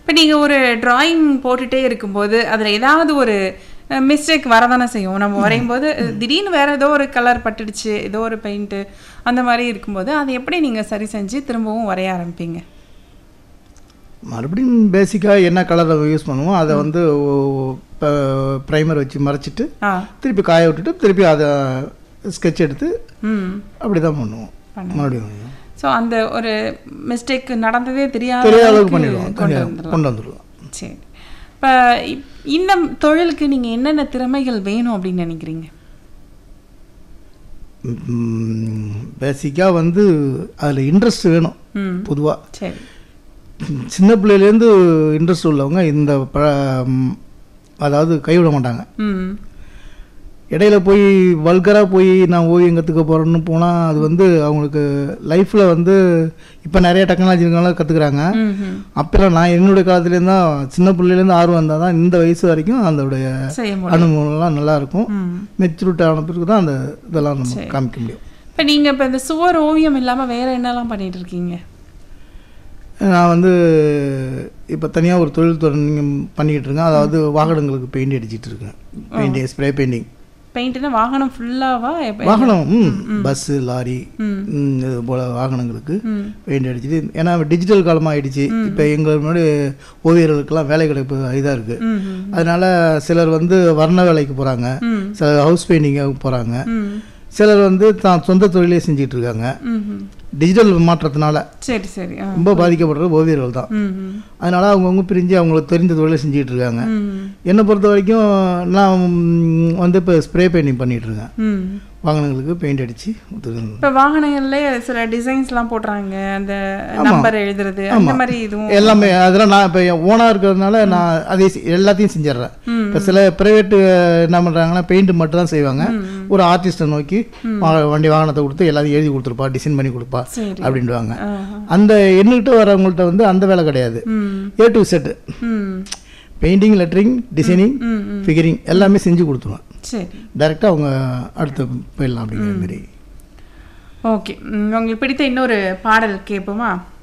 இப்போ நீங்கள் ஒரு டிராயிங் போட்டுட்டே இருக்கும்போது அதில் ஏதாவது ஒரு மிஸ்டேக் வரதானே செய்யும் நம்ம வரையும் போது திடீர்னு வேற ஏதோ ஒரு கலர் பட்டுடுச்சு ஏதோ ஒரு பெயிண்ட்டு அந்த மாதிரி இருக்கும்போது அதை எப்படி நீங்கள் சரி செஞ்சு திரும்பவும் வரைய ஆரம்பிப்பீங்க மறுபடியும் பேசிக்காக என்ன கலரை யூஸ் பண்ணுவோம் அதை வந்து ப்ரைமர் வச்சு மறைச்சிட்டு ஆ திருப்பி காய விட்டுட்டு திருப்பி அதை ஸ்கெட்ச் எடுத்து ம் அப்படி தான் பண்ணுவோம் மறுபடியும் ஸோ அந்த ஒரு மிஸ்டேக் நடந்ததே தெரியாத பெரிய அளவுக்கு அளவுக்கு பண்ணிடுவோம் கொண்டு தனியா வந்துடலாம் கொண்டு வந்துடுவோம் சரி இப்போ இந்த தொழிலுக்கு நீங்கள் என்னென்ன திறமைகள் வேணும் அப்படின்னு நினைக்கிறீங்க பேசிக்காக வந்து அதில் இன்ட்ரெஸ்ட் வேணும் ம் பொதுவாக சரி சின்ன பிள்ளையிலேருந்து இன்ட்ரெஸ்ட் உள்ளவங்க இந்த ப ம், அதாவது கைவிட மாட்டாங்க ம் இடையில போய் வல்கராக போய் நான் ஓவியம் கற்றுக்க போகிறேன்னு போனால் அது வந்து அவங்களுக்கு லைஃப்பில் வந்து இப்போ நிறைய டெக்னாலஜி இருக்கனால கற்றுக்குறாங்க ம் ம் அப்போல்லாம் நான் என்னுடைய காலத்துலேருந்து தான் சின்ன பிள்ளையிலேருந்து ஆர்வம் இருந்தால் தான் இந்த வயசு வரைக்கும் அதோடைய செய்ய முடியும் அனுபவம்லாம் நல்லா இருக்கும் ம் மெச்சூரிட்டி ஆன பிறகு தான் அந்த இதெல்லாம் நம்ம காமிக்க முடியும் இப்போ நீங்கள் இப்போ இந்த சுவர் ஓவியம் இல்லாமல் வேற என்னெல்லாம் பண்ணிட்டு இருக்கீங்க நான் வந்து இப்போ தனியாக ஒரு தொழில் தொடங்கி பண்ணிக்கிட்டு இருக்கேன் அதாவது வாகனங்களுக்கு பெயிண்ட் அடிச்சிட்டு இருக்கேன் பெயிண்டிங் ஸ்ப்ரே பெயிண்டிங் பெயிண்ட்னா வாகனம் ஃபுல்லாவா வாகனம் ம் பஸ்ஸு லாரி ம். ம், இது போல் வாகனங்களுக்கு ம் பெயிண்ட் அடிச்சிட்டு ஏன்னா டிஜிட்டல் காலமாக ஆயிடுச்சு இப்போ எங்கள் முன்னாடி ஓவியர்களுக்கெல்லாம் வேலை கிடைப்பு இதாக இருக்குது ம் ம் அதனால சிலர் வந்து வர்ண வேலைக்கு போகிறாங்க ம் சிலர் ஹவுஸ் பெயிண்டிங்காக போகிறாங்க ம் சிலர் வந்து தான் சொந்த தொழிலே செஞ்சிட்டு இருக்காங்க ம் ம் டிஜிட்டல் மாற்றத்தினால சரி சரி ஆ ரொம்ப பாதிக்கப்படுறது ஓவியர்கள் தான் ம் ம் அதனால அவங்கவுங்க பிரிஞ்சு அவங்களுக்கு தெரிந்த தொழிலை செஞ்சுட்டு இருக்காங்க ம் என்னை பொறுத்த வரைக்கும் நான் ம், வந்து இப்போ ஸ்ப்ரே பெயிண்டிங் பண்ணிட்டு இருக்கேன் ம் வாகனங்களுக்கு பெயிண்ட் அடித்து இப்போ வாகனங்கள்ல சில டிசைன்ஸ்லாம் போடுறாங்க அந்த நம்பர் எழுதுறது அந்த மாதிரி இதுவும் எல்லாமே அதெல்லாம் நான் இப்போ ஓனாக இருக்கிறதுனால நான் அதை செ- எல்லாத்தையும் செஞ்சிடுறேன் ம். இப்போ சில ப்ரைவேட்டு என்ன பண்ணுறாங்கன்னா பெயிண்ட் மட்டும் தான் செய்வாங்க ஒரு ஆர்டிஸ்ட்டை நோக்கி வா- வண்டி வாகனத்தை கொடுத்து எல்லாத்தையும் எழுதி கொடுத்துருப்பா டிசைன் பண்ணி கொடுப்பா சரி அப்படின்டுவாங்க ஆஹா. அந்த எண்ணுகிட்ட வரவங்கள்ட்ட வந்து அந்த வேலை கிடையாது ம் ஏ டு செட்டு ம் பெயிண்டிங் லெட்டரிங் டிசைனிங் ம் ம் ஃபிகரிங் எல்லாமே செஞ்சு கொடுத்துருவேன் சரி டைரெக்டாக அவங்க அடுத்து போயிடலாம் அப்படிங்கிற மாதிரி ஓகே உங்களுக்கு பிடித்த இன்னொரு பாடல் கேட்போமா